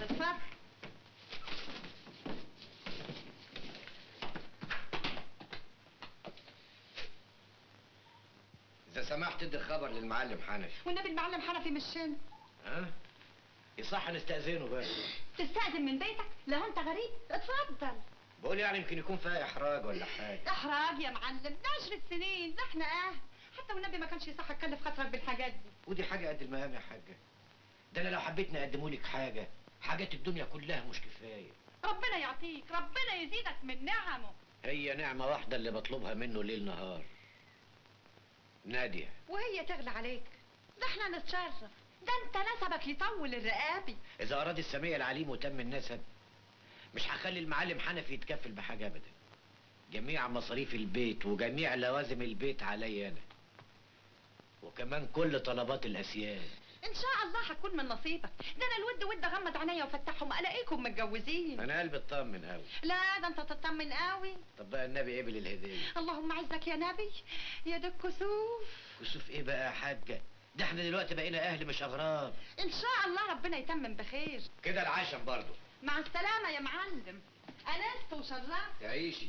اتفضل اذا سمحت ادي الخبر للمعلم حنفي والنبي المعلم حنفي مش هنا ها يصح نستأذنه بقى تستأذن من بيتك لو انت غريب اتفضل بقول يعني يمكن يكون فيها احراج ولا حاجه احراج يا معلم ده عشر سنين ده احنا اهل حتى والنبي ما كانش يصح اتكلف خاطرك بالحاجات دي ودي حاجه قد المهام يا حاجه ده انا لو حبيت نقدمه لك حاجه حاجات الدنيا كلها مش كفايه ربنا يعطيك ربنا يزيدك من نعمه هي نعمه واحده اللي بطلبها منه ليل نهار ناديه وهي تغلى عليك ده احنا نتشرف ده انت نسبك يطول الرقابي اذا اراد السميع العليم وتم النسب مش هخلي المعلم حنفي يتكفل بحاجه ابدا جميع مصاريف البيت وجميع لوازم البيت عليا انا وكمان كل طلبات الاسياد ان شاء الله هتكون من نصيبك ده انا الود ود اغمض عينيا وافتحهم الاقيكم متجوزين انا قلبي اطمن قوي لا ده انت تطمن قوي طب بقى النبي قبل الهديه اللهم عزك يا نبي يا ده الكسوف كسوف ايه بقى يا حاجه ده احنا دلوقتي بقينا اهل مش اغراب ان شاء الله ربنا يتمم بخير كده العشم برضه مع السلامه يا معلم انست وشرفت تعيشي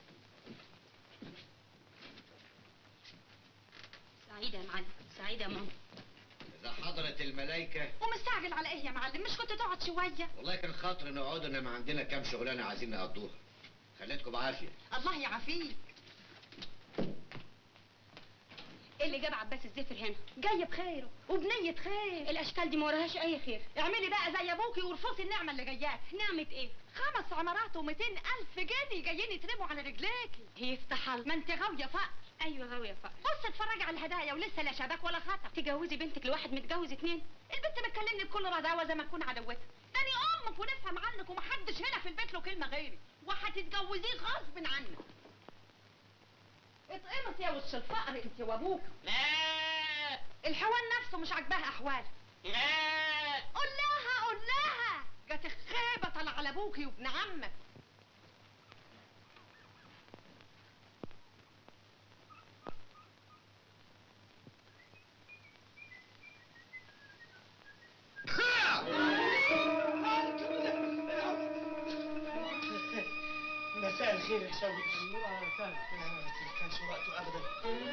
سعيدة يا معلم سعيدة يا ماما اذا حضرت الملايكه ومستعجل على ايه يا معلم مش كنت تقعد شويه والله كان خاطر نقعد انما عندنا كام شغلانه عايزين نقضوها خليتكم بعافيه الله يعافيك ايه اللي جاب عباس الزفر هنا جاي بخيره وبنيه خير الاشكال دي ما وراهاش اي خير اعملي بقى زي ابوكي وارفضي النعمه اللي جاياك نعمة ايه خمس عمارات و الف جنيه جايين يترموا على رجليكي يفتح الله ما انت غاويه فقر ايوه غاوية فقر بص اتفرجي على الهدايا ولسه لا شبك ولا خطر تجوزي بنتك لواحد متجوز اتنين البنت بتكلمني بكل رضاوه زي ما تكون عدوتها تاني امك ونفهم عنك ومحدش هنا في البيت له كلمه غيري وهتتجوزيه غصب عنك اتقمص يا وش الفقر انت وابوك لا الحوان نفسه مش عاجباها احواله لا قول لها قول لها جت الخيبه طلع على ابوكي وابن عمك مساء الخير يا شوقي كانش وقته ابدا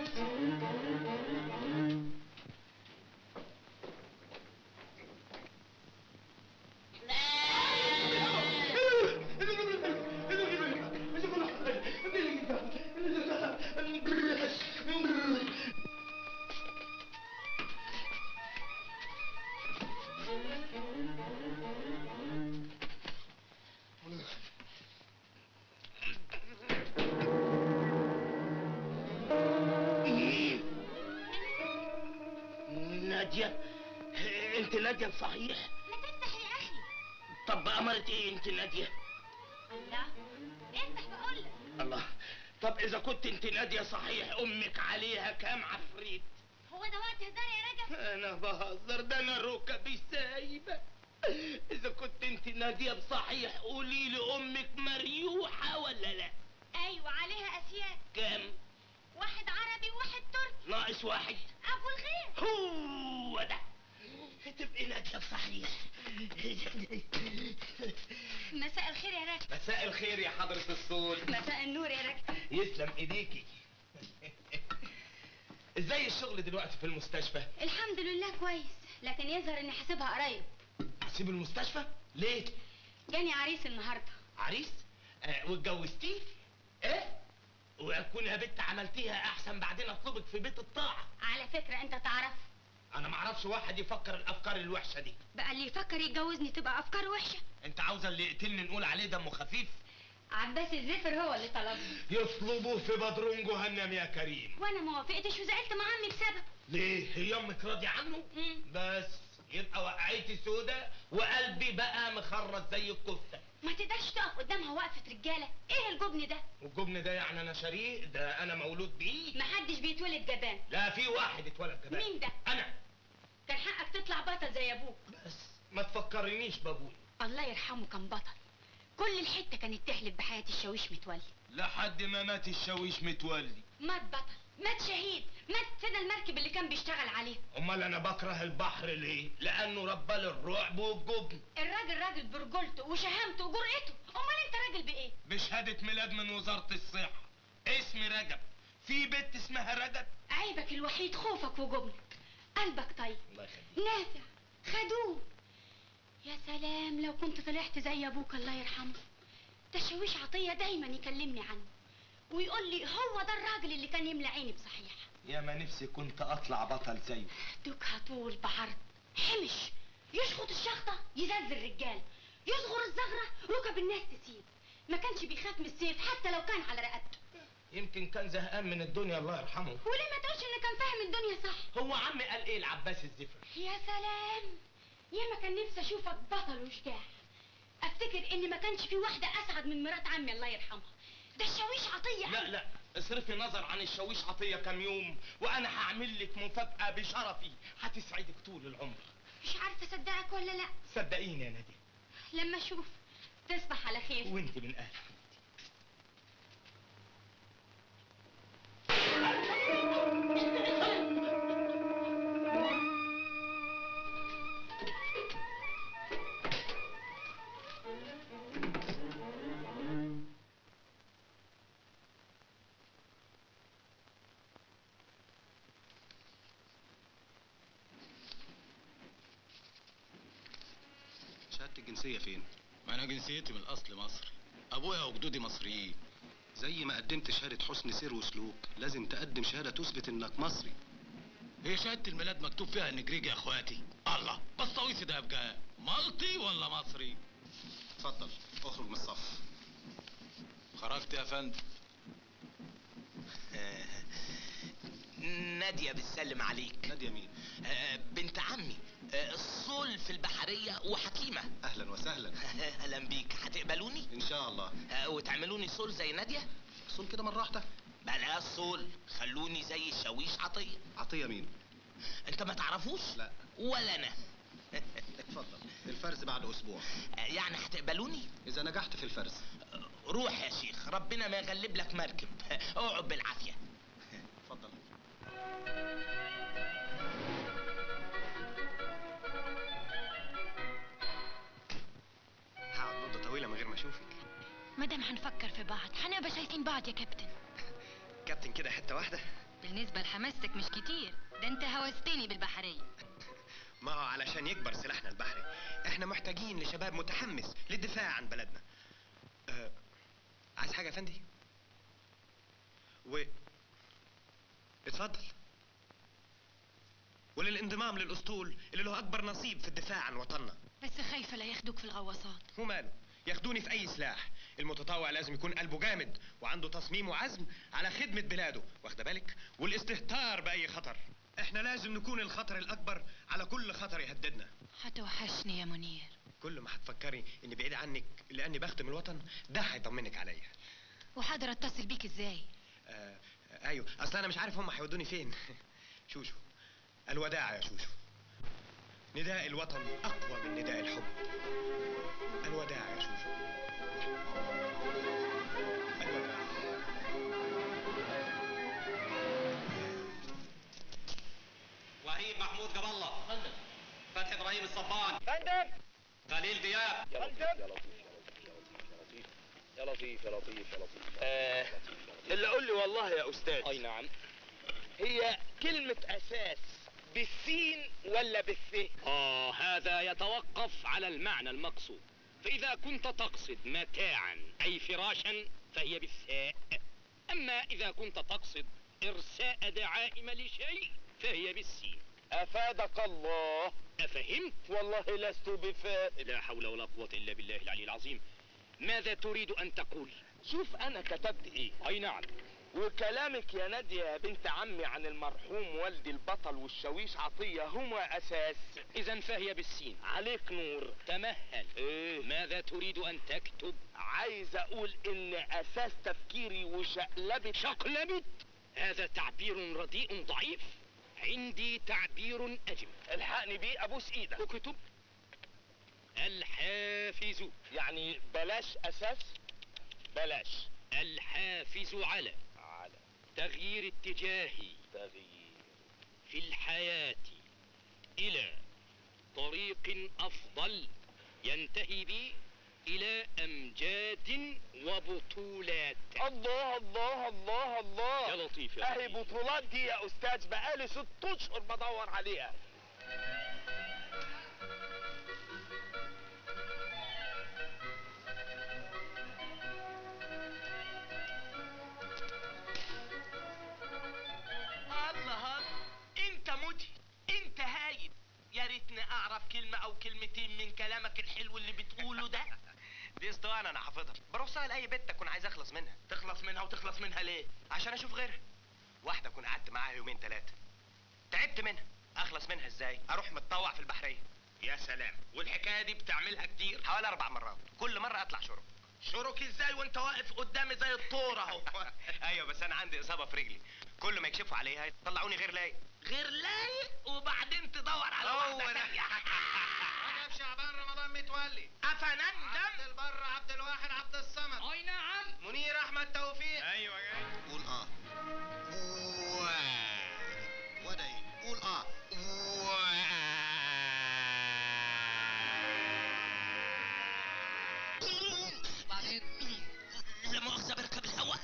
نادية انت نادية صحيح ما تفتح يا اخي طب امرت ايه انت نادية الله افتح بقول لك الله طب اذا كنت انت نادية صحيح امك عليها كام عفريت هو ده وقت هزار يا رجب انا بهزر ده انا ركبي سايبة اذا كنت انت نادية بصحيح قولي لي امك مريوحة ولا لا ايوه عليها اسياد كام واحد عربي وواحد تركي ناقص واحد ابو الخير هو ده تبقي نادية بصحيح مساء الخير يا رجب مساء الخير يا حضرة الصوت مساء النور يا رجب يسلم ايديكي ازاي الشغل دلوقتي في المستشفى الحمد لله كويس لكن يظهر اني حاسبها قريب هسيب المستشفى ليه جاني عريس النهارده عريس آه واتجوزتيه ايه واكون يا بنت عملتيها احسن بعدين اطلبك في بيت الطاعه على فكره انت تعرف انا معرفش واحد يفكر الافكار الوحشه دي بقى اللي يفكر يتجوزني تبقى افكار وحشه انت عاوزه اللي يقتلني نقول عليه دمه خفيف عباس الزفر هو اللي طلبني يطلبوا في بدرون جهنم يا كريم وانا ما وافقتش وزعلت مع عمي بسبب ليه هي امك راضيه عنه مم. بس يبقى وقعتي سودة وقلبي بقى مخرط زي الكفته ما تقدرش تقف قدامها وقفه رجاله ايه الجبن ده والجبن ده يعني انا شريك ده انا مولود بيه محدش بيتولد جبان لا في واحد اتولد كمان مين ده؟ انا كان حقك تطلع بطل زي ابوك بس ما تفكرنيش بابوي الله يرحمه كان بطل كل الحته كانت تحلف بحياه الشاويش متولي لحد ما مات الشاويش متولي مات بطل مات شهيد مات فين المركب اللي كان بيشتغل عليه امال امال انا بكره البحر ليه لانه ربال الرعب والجبن الراجل راجل برجولته وشهامته وجرأته امال انت راجل بايه بشهادة ميلاد من وزارة الصحة اسمي رجب في بنت اسمها رجب عيبك الوحيد خوفك وجبنك قلبك طيب الله يخليك نافع خدوم يا سلام لو كنت طلعت زي ابوك الله يرحمه ده شويش عطيه دايما يكلمني عنه ويقول لي هو ده الراجل اللي كان يملى عيني بصحيح يا ما نفسي كنت اطلع بطل زيه دوكها طول بعرض حمش يشخط الشخطة يزلزل الرجال يصغر الزغرة ركب الناس تسيب ما كانش بيخاف من السيف حتى لو كان على رقبته يمكن كان زهقان من الدنيا الله يرحمه وليه ما تقولش ان كان فاهم الدنيا صح هو عمي قال ايه العباس الزفر يا سلام يا ما كان نفسي اشوفك بطل وشجاع افتكر ان ما كانش في واحدة اسعد من مرات عمي الله يرحمها ده الشاويش عطية لا لا اصرفي نظر عن الشاويش عطية كام يوم وانا هعمل لك مفاجأة بشرفي هتسعدك طول العمر مش عارفة اصدقك ولا لا صدقيني يا نادية لما اشوف تصبح على خير وانت من اهل شهادة الجنسية فين؟ ما انا جنسيتي من الاصل مصري ابويا وجدودي مصريين زي ما قدمت شهادة حسن سير وسلوك لازم تقدم شهادة تثبت انك مصري هي شهاده الميلاد مكتوب فيها اني جريجي يا اخواتي الله بس طويسي ده يبقى مالطي ولا مصري اتفضل اخرج من الصف خرجت يا فندم نادية بتسلم عليك نادية مين؟ آه، بنت عمي آه، الصول في البحرية وحكيمة اهلا وسهلا اهلا بيك هتقبلوني ان شاء الله آه، وتعملوني صول زي نادية صول كده مرة واحدة بلا صول خلوني زي الشاويش عطية عطية مين؟ انت ما تعرفوش لا ولا انا اتفضل الفرز بعد اسبوع آه، يعني هتقبلوني اذا نجحت في الفرز آه، روح يا شيخ ربنا ما يغلب لك مركب اقعد بالعافية اتفضل هقعد مدة طويلة من غير ما اشوفك مادام هنفكر في بعض هنبقى شايفين بعض يا كابتن كابتن كده حتة واحدة بالنسبة لحماستك مش كتير ده انت هوستني بالبحرية ما هو علشان يكبر سلاحنا البحري احنا محتاجين لشباب متحمس للدفاع عن بلدنا أه... عايز حاجة يا فندي و اتفضل وللانضمام للاسطول اللي له اكبر نصيب في الدفاع عن وطننا بس خايفة لا ياخدوك في الغواصات وماله ياخدوني في اي سلاح المتطوع لازم يكون قلبه جامد وعنده تصميم وعزم على خدمة بلاده واخده بالك والاستهتار بأي خطر احنا لازم نكون الخطر الأكبر على كل خطر يهددنا هتوحشني يا منير كل ما هتفكري اني بعيد عنك لاني بخدم الوطن ده هيطمنك عليا وحاضر اتصل بيك ازاي آه ايوه اصل انا مش عارف هم هيودوني فين شوشو الوداع يا شوشو نداء الوطن اقوى من نداء الحب الوداع يا شوشو الوداع وهيب محمود جاب الله فتحي ابراهيم الصبان خليل دياب آه، اللي قول لي والله يا استاذ اي نعم هي كلمة اساس بالسين ولا بالث اه هذا يتوقف على المعنى المقصود فاذا كنت تقصد متاعا اي فراشا فهي بالثاء اما اذا كنت تقصد ارساء دعائم لشيء فهي بالسين افادك الله افهمت والله لست بفاء لا حول ولا قوة الا بالله العلي العظيم ماذا تريد ان تقول شوف انا كتبت ايه اي نعم وكلامك يا نادية يا بنت عمي عن المرحوم والدي البطل والشاويش عطية هما اساس اذا فهي بالسين عليك نور تمهل ايه ماذا تريد ان تكتب عايز اقول ان اساس تفكيري وشقلبة شقلبت هذا تعبير رديء ضعيف عندي تعبير أجمل الحقني بيه ابوس ايدك اكتب الحافز يعني بلاش اساس بلاش الحافز على على تغيير اتجاهي تغيير في الحياة إلى طريق أفضل ينتهي بي إلى أمجاد وبطولات الله الله الله الله يا لطيف يا اهي لطيف. بطولات دي يا استاذ بقالي ست اشهر بدور عليها الله الله انت مدهي انت هايب يا ريتني اعرف كلمة او كلمتين من كلامك الحلو اللي بتقوله ده دي اسطوانه انا حافظها بروحها لاي بنت اكون عايز اخلص منها تخلص منها وتخلص منها ليه عشان اشوف غيرها واحده اكون قعدت معاها يومين ثلاثه تعبت منها اخلص منها ازاي اروح متطوع في البحريه يا سلام والحكاية دي بتعملها كتير حوالي اربع مرات كل مره اطلع شرب شروك ازاي وانت واقف قدامي زي الطور اهو ايوه بس انا عندي اصابه في رجلي كل ما يكشفوا عليها يطلعوني غير لايق غير لايق وبعدين تدور على هو واحدة ده. تانية رجب شعبان رمضان متولي عبد افنندم البر عبد الواحد عبد الصمد أي نعم منير احمد توفيق ايوه جاي قول اه وده ايه قول اه بعدين لا مؤاخذة بركب الهواء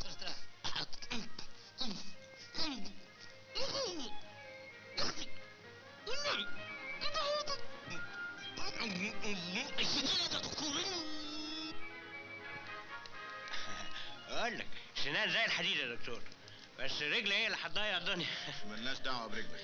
اقول لك سنان زي الحديد يا دكتور بس رجلي هي اللي هتضيع الدنيا ملناش دعوه برجلك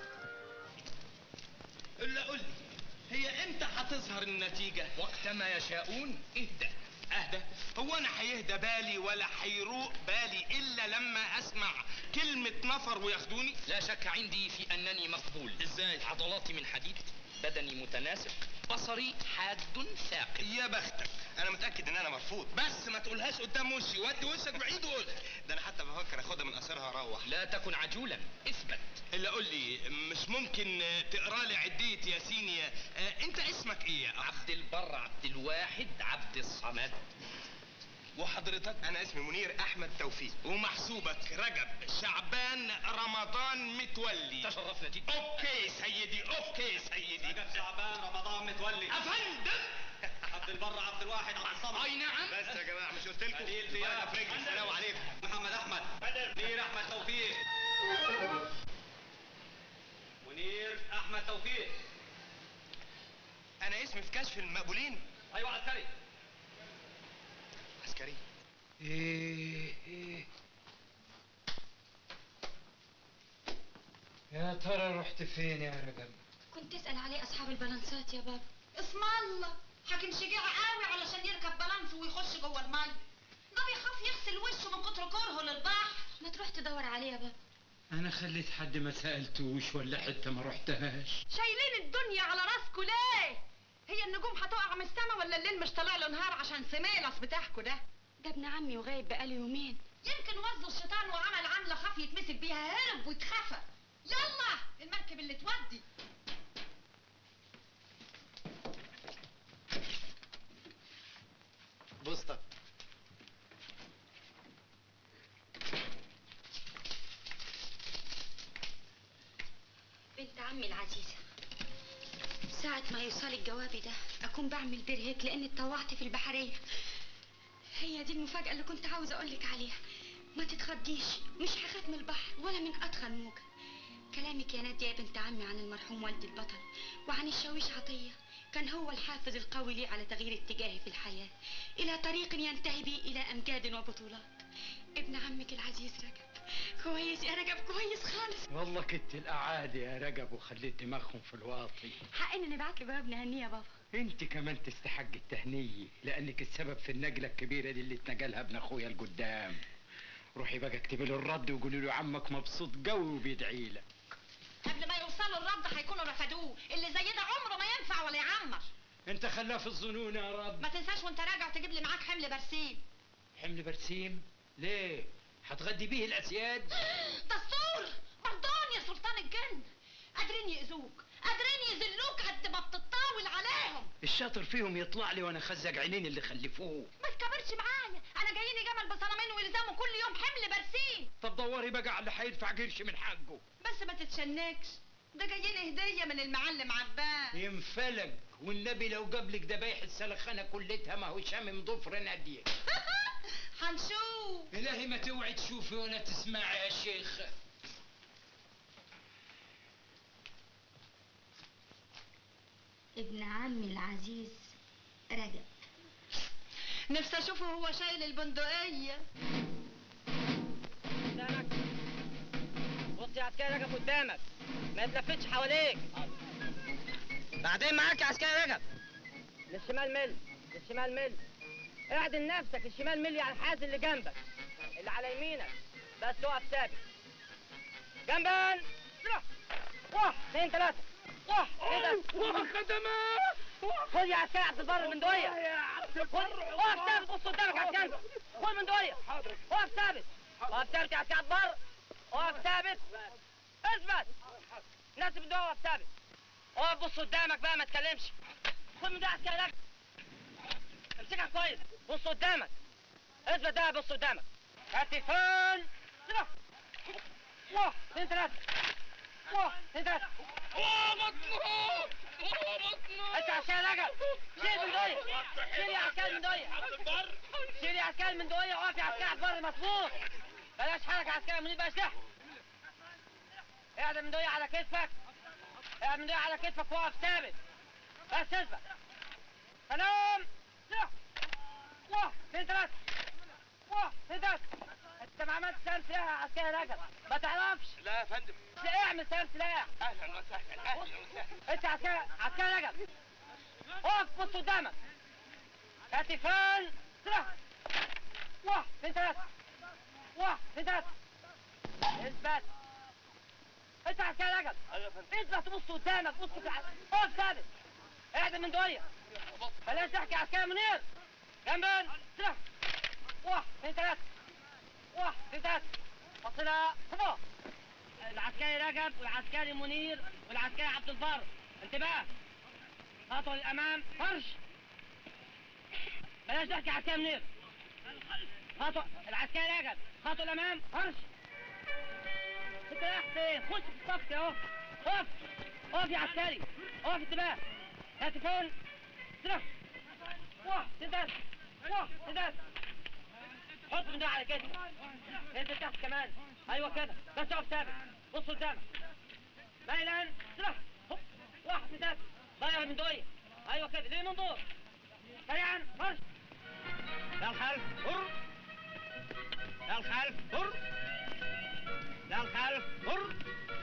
الا قول لي هي امتى هتظهر النتيجة وقتما يشاءون اهدأ اهدى هو انا هيهدى بالي ولا هيروق بالي الا لما اسمع كلمة نفر وياخدوني لا شك عندي في أنني مقبول ازاي عضلاتي من حديد بدني متناسق بصري حاد ثاقب يا بختك انا متاكد ان انا مرفوض بس ما تقولهاش قدام وشي ودي وشك بعيد وقولها ده انا حتى بفكر اخدها من قصرها اروح لا تكن عجولا اثبت الا قول لي مش ممكن تقرا لي عدية ياسين يا آه، انت اسمك ايه يا أخ؟ عبد البر عبد الواحد عبد الصمد وحضرتك انا اسمي منير احمد توفيق ومحسوبك رجب شعبان رمضان متولي تشرفنا جدا اوكي سيدي اوكي سيدي شعبان رمضان متولي افندم عبد البر عبد الواحد عبد الصمد اي نعم بس يا جماعه مش قلت لكم بديل دياب. في رجلي السلام عليكم محمد احمد منير احمد توفيق منير احمد توفيق انا اسمي في كشف المقبولين ايوه عسكري عسكري ايه ايه يا ترى رحت فين يا رجب كنت تسأل عليه أصحاب البلانسات يا بابا اسم الله حاكم شجاع قوي علشان يركب بالانس ويخش جوه الميه ده بيخاف يغسل وشه من كتر كرهه للبحر ما تروح تدور عليه يا بابا انا خليت حد ما سالتوش ولا حته ما رحتهاش شايلين الدنيا على راسكوا ليه هي النجوم هتقع من السما ولا الليل مش طالع له نهار عشان سميلص بتاعكوا ده ده ابن عمي وغايب بقاله يومين يمكن وزه الشيطان وعمل عمله خاف يتمسك بيها هرب واتخفى يلا المركب اللي تودي بوسطة بنت عمي العزيزة ساعة ما يوصل الجوابي ده أكون بعمل برهيك لأني اتطوعت في البحرية هي دي المفاجأة اللي كنت عاوزة أقولك عليها ما تتخضيش مش هخاف من البحر ولا من أدخل موجة كلامك يا نادية يا بنت عمي عن المرحوم والدي البطل وعن الشاويش عطية كان هو الحافز القوي لي على تغيير اتجاهي في الحياة إلى طريق ينتهي بي إلى أمجاد وبطولات ابن عمك العزيز رجب كويس يا رجب كويس خالص والله كنت الاعادي يا رجب وخليت دماغهم في الواطي حق إن نبعت له جواب نهنيه يا بابا انت كمان تستحق التهنية لانك السبب في النقلة الكبيرة دي اللي اتنقلها ابن اخويا القدام روحي بقى اكتبي له الرد وقولي له عمك مبسوط قوي وبيدعي لك قبل ما يوصلوا الرد هيكونوا رفضوه اللي زي ده عمره ما ينفع ولا يعمر انت خلاه في الظنون يا رب ما تنساش وانت راجع تجيب لي معاك حمل برسيم حمل برسيم ليه هتغدي بيه الاسياد دستور مردون يا سلطان الجن قادرين يأذوك قادرين يذلوك قد ما بتطاول عليهم الشاطر فيهم يطلع لي وانا خزق عينين اللي خلفوه ما تكبرش معايا انا جاييني جمل بصنمين ويلزموا كل يوم حمل برسيم طب دوري بقى على اللي هيدفع قرش من حقه بس ما تتشنكش ده جايين هديه من المعلم عباس ينفلق والنبي لو جابلك دبايح السلخانه كلتها ما هو شامم ضفر ناديه هنشوف الهي ما توعي تشوفي ولا تسمعي يا شيخ ابن عمي العزيز رجب نفسي اشوفه هو شايل البندقيه قدامك بص يا عسكري رجب قدامك ما يتلفتش حواليك بعدين معاك يا عسكري رجب للشمال مل للشمال مل اعدل نفسك الشمال مل على الحاز اللي جنبك اللي على يمينك بس اقف ثابت جنبا روح واحد اثنين ثلاثة واحد اثنين ثلاثة خد يا عسكري عبد البر من دوية خد اقف ثابت بص قدامك يا عسكري خد من دوية اقف ثابت اقف ثابت يا عسكري عبد البر اقف ثابت اثبت ناس من دوية اقف ثابت اقف بص قدامك بقى ما تكلمش خد من ده عسكري لك امسكها كويس بص قدامك اثبت ده بص قدامك كتفان سلاح واحد اثنين ثلاثة واحد اثنين ثلاثة انت عسكري رجب شيل من دوية شيل يا عسكري من دوية شيل يا عسكري من دوية اقف يا عسكري على البر مظبوط بلاش حركة يا عسكري منير بلاش ضحك اقعد من دوية على كتفك اقعد من دوية على كتفك واقف ثابت بس اثبت سلام سلاح واحد اثنين ثلاثة واحد اثنين ثلاثة انت ما عملتش سلام سلاح يا عسكري رجب ما تعرفش لا يا فندم لا اعمل سلام سلاح اهلا وسهلا اهلا وسهلا انت عسكري عسكري رجب اقف بص قدامك كتفان سلاح واحد اثنين ثلاثة واحد اثنين ثلاثة اثبت انت عسكري رجب اثبت بص قدامك بص في الع- اقف ثابت اعدل من دوية بلاش تحكي عسكري منير جنبا سلاح واحد اثنين ثلاثة واحد اثنين ثلاثة فصلها صفا العسكري رجب والعسكري منير والعسكري عبد البر انتباه خطوة للأمام فرش بلاش تحكي عسكري منير خطوة العسكري رجب خطوة الأمام فرش انت رايح فين؟ خش في الصف كده اهو اقف اقف يا عسكري اقف انتباه هاتفون سلاح واحد اثنين ثلاثة واحد اثنين ثلاثة حط من ده على كده انزل تحت كمان ايوه كده بس اقف ثابت بص قدامك ليلا سلاح هوب. واحد اثنين ثلاثة ضيع من دوية ايوه كده ليه من دور سريعا فرش لا الخلف هر لا الخلف هر لا الخلف هر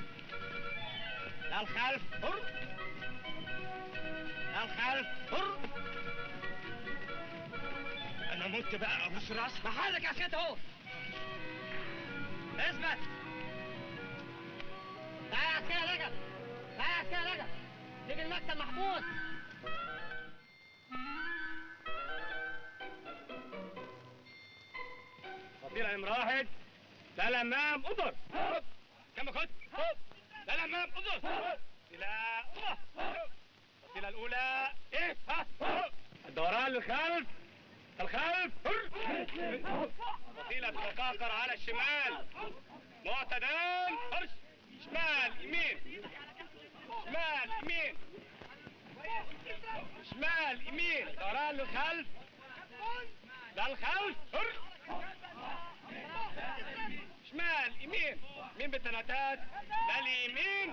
لا الخلف هر لا الخلف هر انا مت بقى ابوس راسك محلك يا سيد اهو اثبت تعالى يا عسكري رجب تعالى يا عسكري رجب تيجي المكتب محمود فصيلة نمرة واحد لا الأمام أضر كم كنت؟ لا الأمام أضر إلى الفصيلة الأولى إيه ها الدوران للخلف الخلف فصيلة تتقاقر على الشمال معتدان فرش شمال يمين شمال يمين شمال يمين دوران للخلف للخلف فرش شمال يمين مين بالثلاثات لليمين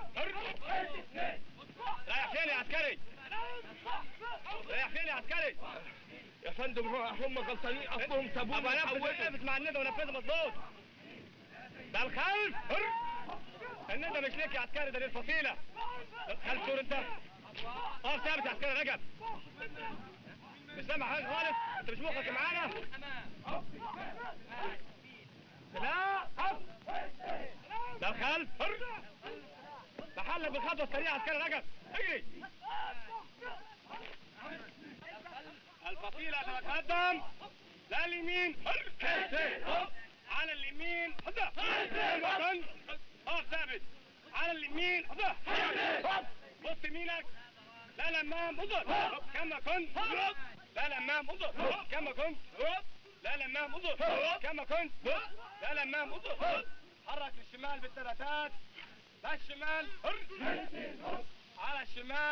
رايح فين يا عسكري رايح فين يا عسكري يا فندم هم غلطانين اصلهم سابوني ابقى نفذ نفذ مع الندى ونفذها مظبوط ده الخلف الندى مش ليك يا عسكري ده للفصيله خلف دور انت اقف ثابت يا عسكري رجب مش سامع حاجه خالص انت مش مخك معانا لا هف ده الخلف هر محلك بالخطوه السريعه عسكري رجب اجري الفصيلة تتقدم لا اليمين هر على اليمين حدا اقف ثابت على اليمين حدا بص يمينك لا الامام اضر كما كنت لا الامام اضر كما كنت لا الامام اضر كما كنت لا الامام اضر حرك للشمال بالثلاثات لا الشمال هر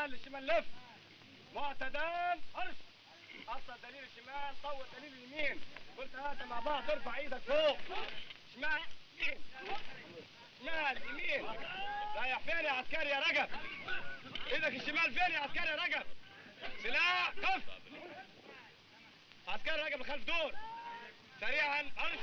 للشمال للشمال لف معتدل ارش اصل دليل الشمال طول دليل اليمين قلت هات مع بعض ارفع ايدك فوق شمال يمين شمال يمين رايح فين يا عسكري يا رجب ايدك الشمال فين يا عسكري يا رجب سلاح قف عسكري رجب لخلف دور سريعا ارش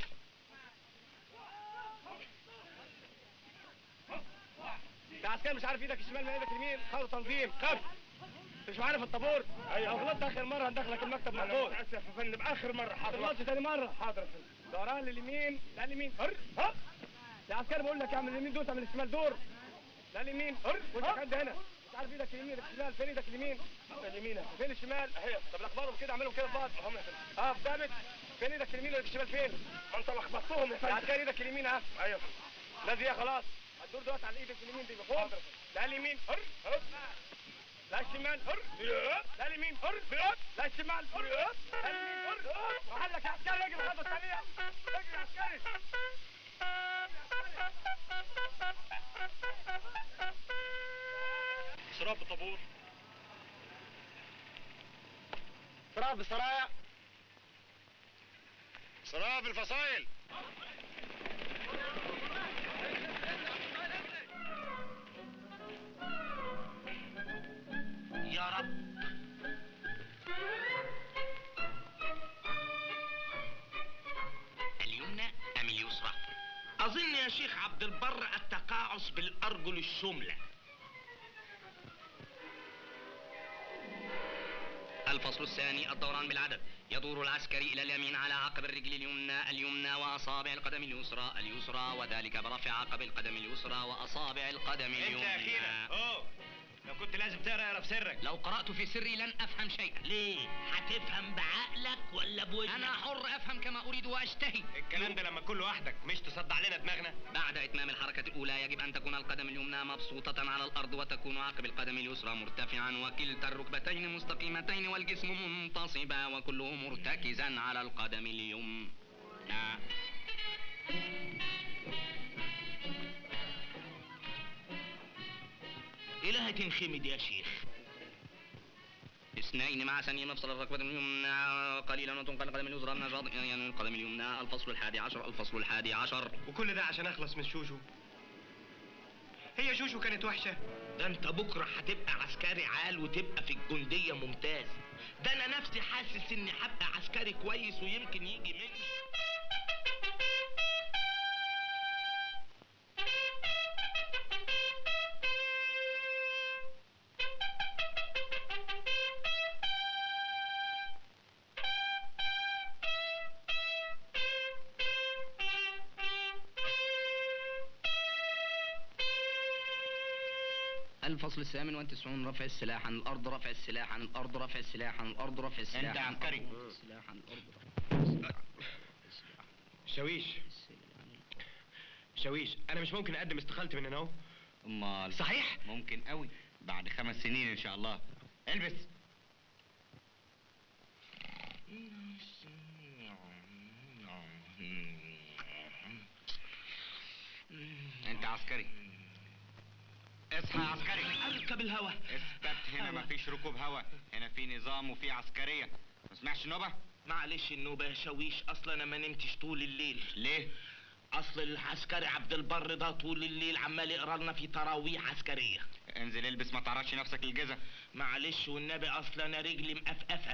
يا عسكري مش عارف ايدك الشمال من ايدك اليمين خلوا تنظيم خف مش عارف الطابور ايوه لو غلطت اخر مره هندخلك المكتب مقفول اسف يا فندم اخر مره حاضر ما تغلطش تاني مره حاضر يا فندم دوران لليمين لا اليمين هر هب يا عسكري بقول لك اعمل اليمين دول تعمل الشمال دور لا اليمين هر وانت عند هنا مش عارف ايدك اليمين ايدك الشمال فين ايدك اليمين اليمين أهي. فين الشمال اهي طب لخبطهم كده اعملهم كده في بعض اهم يا فندم اه ثابت فين ايدك اليمين وايدك الشمال فين ما انت لخبطتهم يا فندم يا عسكري ايدك اليمين ها ايوه لازم هي خلاص هتدور دلوقتي على ايدك اليمين دي بفوق لا اليمين هر هر لا الشمال هر لا اليمين هر لا الشمال هر لا اليمين هر وحلك يا عسكري اجري خطوه ثانيه اجري يا عسكري شراب بالطابور شراب بالسرايا شراب الفصائل يا رب اليمنى أم اليسرى؟ أظن يا شيخ عبد البر التقاعس بالأرجل الشملة الفصل الثاني الدوران بالعدد يدور العسكري إلى اليمين على عقب الرجل اليمنى اليمنى وأصابع القدم اليسرى اليسرى وذلك برفع عقب القدم اليسرى وأصابع القدم انت اليمنى يا اخينا اوه لو كنت لازم تقرا اقرا في سرك لو قرأت في سري لن أفهم شيئا ليه؟ هتفهم بعقلك ولا بوجهك؟ أنا حر أفهم كما أريد وأشتهي الكلام ده لما تكون لوحدك مش تصدع لنا دماغنا بعد إتمام الحركة الأولى يجب أن تكون القدم اليمنى مبسوطة على الأرض وتكون عقب القدم اليسرى مرتفعا وكلتا الركبتين مستقيمتين والجسم منتصبا وكله مرتكزا على القدم اليمنى إلهك انخمد يا شيخ اثنين مع ثانية مفصل الركبة اليمنى قليلا وتنقل القدم اليسرى من الجاض- يعني القدم اليمنى الفصل الحادي عشر الفصل الحادي عشر وكل ده عشان اخلص من شوشو هي شوشو كانت وحشه ده انت بكره هتبقى عسكري عال وتبقى في الجندية ممتاز ده انا نفسي حاسس اني هبقى عسكري كويس ويمكن يجي مني الفصل الثامن والتسعون رفع السلاح عن الأرض رفع السلاح عن الأرض رفع السلاح عن الأرض رفع السلاح أنت عن عسكري. الأرض رفع السلاح عن الأرض شاويش شاويش انا مش ممكن اقدم استقالتي من هنا اهو امال صحيح ممكن قوي بعد خمس سنين ان شاء الله البس انت عسكري اصحى يا عسكري اركب الهوا اثبت هنا مفيش ركوب هوا هنا في نظام وفي عسكريه ما سمعش نوبه معلش النوبة يا شاويش اصلا انا ما نمتش طول الليل ليه اصل العسكري عبد البر ده طول الليل عمال يقرا لنا في تراويح عسكريه انزل البس ما تعرضش نفسك للجزا معلش والنبي اصلا انا رجلي مقفقفه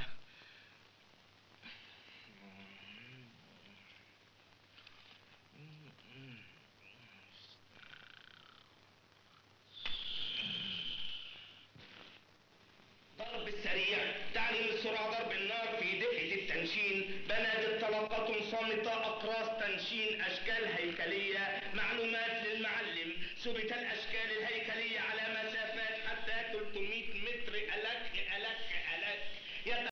ضرب السريع تعني من سرعة ضرب النار في دفعة التنشين بنادق طلقات صامتة أقراص تنشين أشكال هيكلية معلومات للمعلم ثبت الأشكال الهيكلية